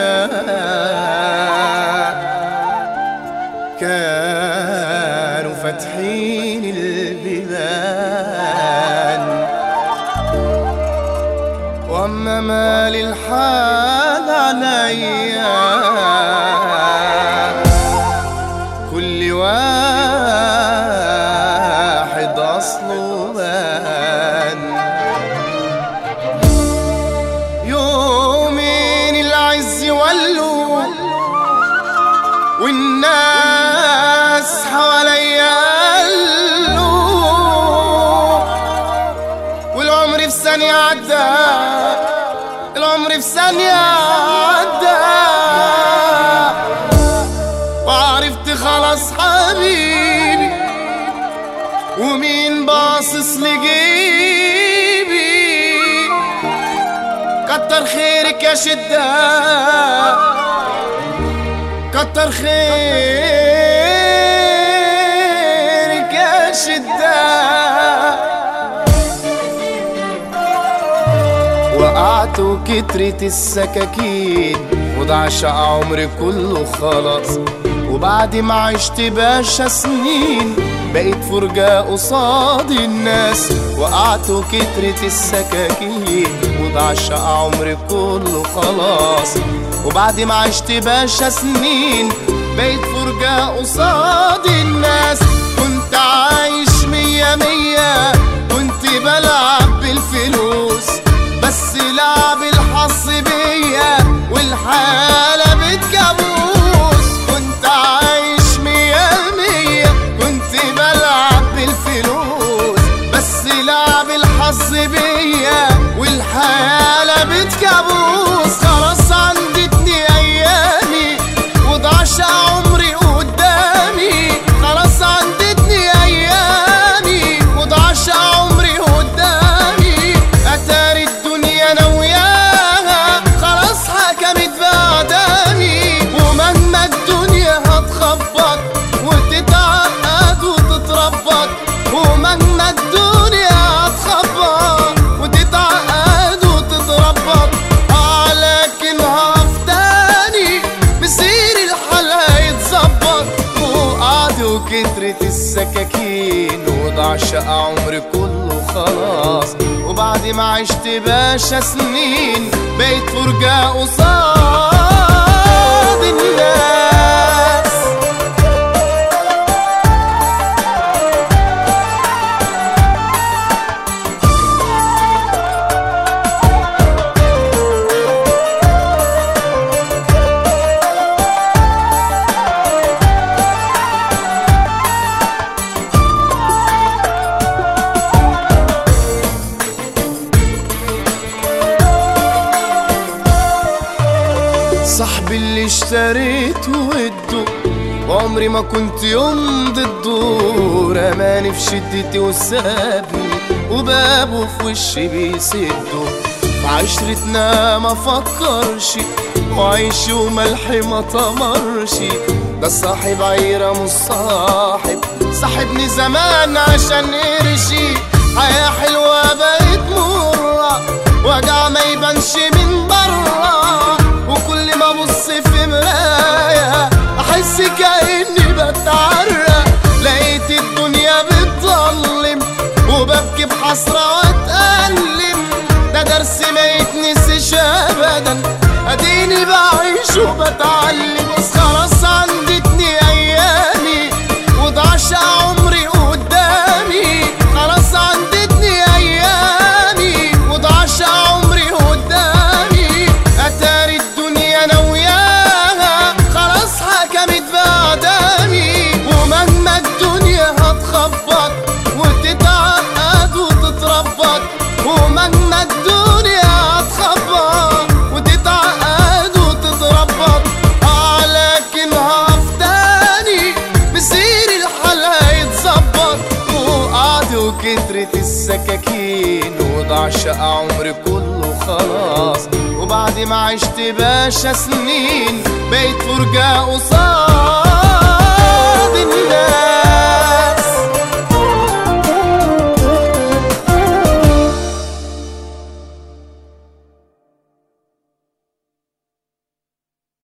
كانوا فاتحين البيبان واما مال الحال عليا كل واحد اصله بان يومين العز ولوا والناس حواليا قالوا والعمر في ثانية عدى العمر في ثانية عدى وعرفت خلاص حبيبي ومين باصص لجيبي كتر خيرك يا شدة كتر خيرك يا شدة وقعت وكترت السكاكين وضاع شقى عمري كله خلاص وبعد ما عشت باشا سنين بقيت فرجة قصاد الناس وقعت وكترت السكاكين وضاع شقى عمري كله خلاص وبعد ما عشت باشا سنين بقيت فرجة قصاد الناس كنت عايش مية مية كنت بلعب بالفلوس بس لعب الحظ بيا والحالة بتكابوس كنت عايش مية مية كنت بلعب بالفلوس بس لعب الحظ بيا والحالة بتكابوس خلاص عندتني أيامي وضاعش عمري قدامي خلاص عندتني أيامي وضاعش عمري قدامي أتاري الدنيا أنا وياها خلاص حكمت بعدامي ومهما الدنيا هتخبط وتتعقد وتتربط ومهما الدنيا هتخبط وتتعقد وتتربط آه لكن هفتاني بصير الحال هيتظبط وقعد وكترت السكاكين وضاع شقى عمري كله خلاص وبعد ما عشت باشا سنين بقيت فرجة قصاد الناس صاحبي اللي اشتريته وده وعمري ما كنت يوم ضده رماني في شدتي وسابني وبابه في وشي بيسده في عشرتنا ما فكرش وعيش وملحي ما طمرش ده صاحب عيرة مش صاحب صاحبني زمان عشان قرشي حياة حلوة بقت مرة وجع ما يبانش من برا وكل ما ابص في مراية احس كأني بتعرق لقيت الدنيا بتظلم وببكي بحسرة واتألم ده درس ما يتنسيش ابدا اديني بعيش وبتعلم بس خلاص عندتني ايامي وضاعش عمري قدامي خلاص عندتني ايامي وضاعش عمري قدامي اتاري الدنيا انا وياها خلاص حكمت بعدامي ومهما الدنيا هتخبط وتتعقد وتتربط ومهما الدنيا هتخبط وتتعقد وتتربط آه لكن هفتاني بصير الحال هيتظبط وقعد وكترت السكاكين وضاع شقى عمري كله خلاص وبعد ما عشت باشا سنين بقيت فرجة قصاد